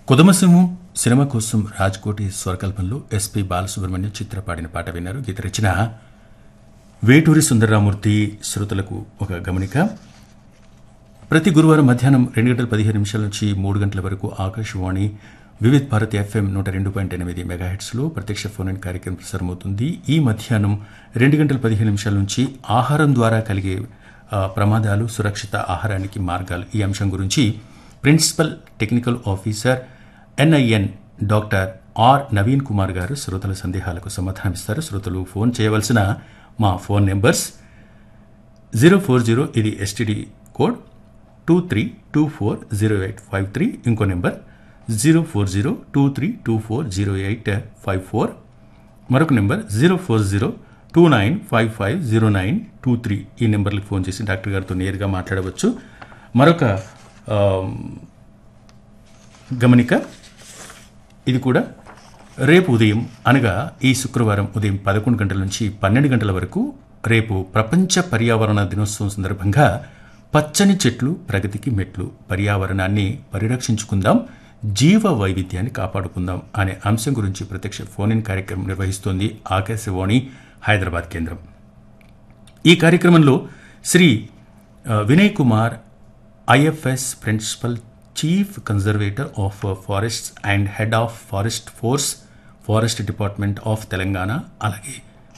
కుదమసింహం cinema కోసం రాజ్కోటి స్వరకల్పంలో SP Balasubrahmanyam Chitra పాడిన పాట విన్నారు గీత రచన వేటూరి సుందరరామూర్తి శ్రోతలకు ఒక గమనిక ప్రతి గురువారం మధ్యాహ్నం రెండు గంటల పదిహేను నిమిషాల నుంచి మూడు గంటల వరకు ఆకాశవాణి వివిధ్ భారతి ఎఫ్ఎం నూట రెండు పాయింట్ ఎనిమిది మెగాహెట్స్లో ప్రత్యక్ష ఫోన్ ఇన్ కార్యక్రమం ప్రసారమవుతుంది ఈ మధ్యాహ్నం రెండు గంటల పదిహేను నిమిషాల నుంచి ఆహారం ద్వారా కలిగే ఆ, ప్రమాదాలు సురక్షిత ఆహారానికి మార్గాలు ఈ అంశం గురించి principal technical officer NIN doctor R Naveen Kumar గారు శ్రోతల సందేహాలకు సమాధానమిస్తారు శ్రోతలు ఫోన్ చేయవలసిన మా phone numbers zero four zero ఇది STD code two three two four zero eight five three ఇంకో number zero four zero two three two four zero eight five four మరొక number zero four zero two nine five five zero nine two three ఈ నెంబర్లకు ఫోన్ చేసి doctor గారితో నేరుగా మాట్లాడవచ్చు మరొక ఆమ్, గమనిక ఇది కూడా రేపు ఉదయం అనగా ఈ శుక్రవారం ఉదయం పదకొండు గంటల నుంచి పన్నెండు గంటల వరకు రేపు ప్రపంచ పర్యావరణ దినోత్సవం సందర్భంగా పచ్చని చెట్లు ప్రగతికి మెట్లు పర్యావరణాన్ని పరిరక్షించుకుందాం జీవ వైవిధ్యాన్ని కాపాడుకుందాం అనే అంశం గురించి ప్రత్యక్ష ఫోన్ ఇన్ కార్యక్రమం నిర్వహిస్తోంది ఆకాశవాణి హైదరాబాద్ కేంద్రం ఈ కార్యక్రమంలో శ్రీ ఆ, Vinay Kumar IFS principal chief conservator of forests and head of forest force forest department of Telangana అలాగే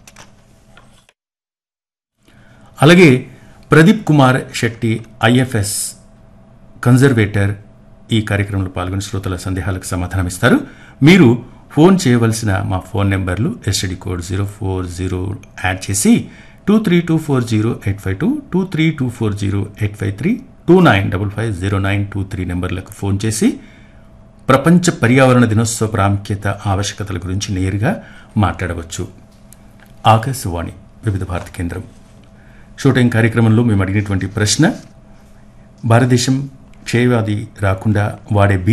అలాగే ప్రదీప్ కుమార్ శెట్టి ఐఎఫ్ఎస్ కన్జర్వేటర్ ఈ కార్యక్రమంలో పాల్గొని శ్రోతల సందేహాలకు సమాధానమిస్తారు మీరు ఫోన్ చేయవలసిన మా ఫోన్ నెంబర్లు STD code zero four zero add చేసి two three two four zero eight five two two three two four zero eight five three two nine double five zero nine two three నెంబర్లకు ఫోన్ చేసి ప్రపంచ పర్యావరణ దినోత్సవ ప్రాముఖ్యత ఆవశ్యకతల గురించి నేరుగా మాట్లాడవచ్చు ఆకాశవాణి వివిధ భారతి కేంద్రం షూటింగ్ కార్యక్రమంలో మేము అడిగినటువంటి ప్రశ్న భారతదేశం క్షయవ్యాధి రాకుండా వాడే